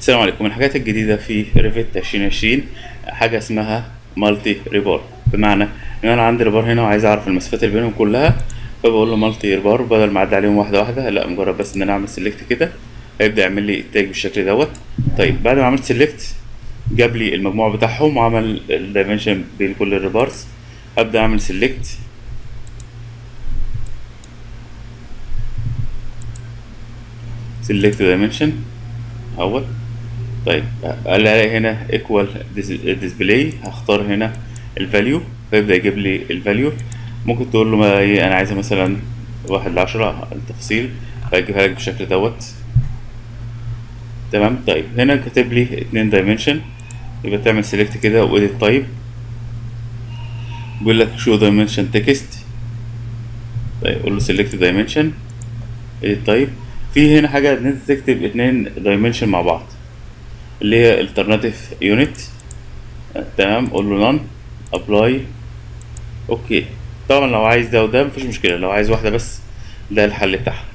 السلام عليكم الحاجات الجديدة في ريفت 2020 حاجة اسمها مالتي ريبار بمعنى ان انا عندي ريبار هنا وعايز اعرف المسافات اللي بينهم كلها فبقول له مالتي ريبار بدل ما اعدي عليهم واحدة واحدة لا مجرد بس ان انا اعمل سيلكت كده هيبدأ يعمل لي التاج بالشكل دوت طيب بعد ما عملت سيلكت جاب لي المجموع بتاعهم وعمل الدايمنشن بين كل الريبارز ابدأ اعمل سيلكت سيلكت دايمنشن اهوت طيب قال لي هنا ايكوال ديسبلاي هختار هنا الفاليو فيبدا يجيب لي الفاليو ممكن تقول له ما ايه انا عايزها مثلا واحد لعشرة التفصيل فيجيبها لك بالشكل دوت تمام طيب هنا كاتب لي اتنين دايمنشن يبقى تعمل سيلكت كده واديت تايب بيقول لك شو دايمنشن تكست طيب قول له سيلكت دايمنشن اديت تايب في هنا حاجة ان انت تكتب اتنين دايمنشن مع بعض اللي هي alternative unit تمام قول له none apply اوكي طبعا لو عايز ده وده مفيش مشكلة لو عايز واحدة بس ده الحل بتاعها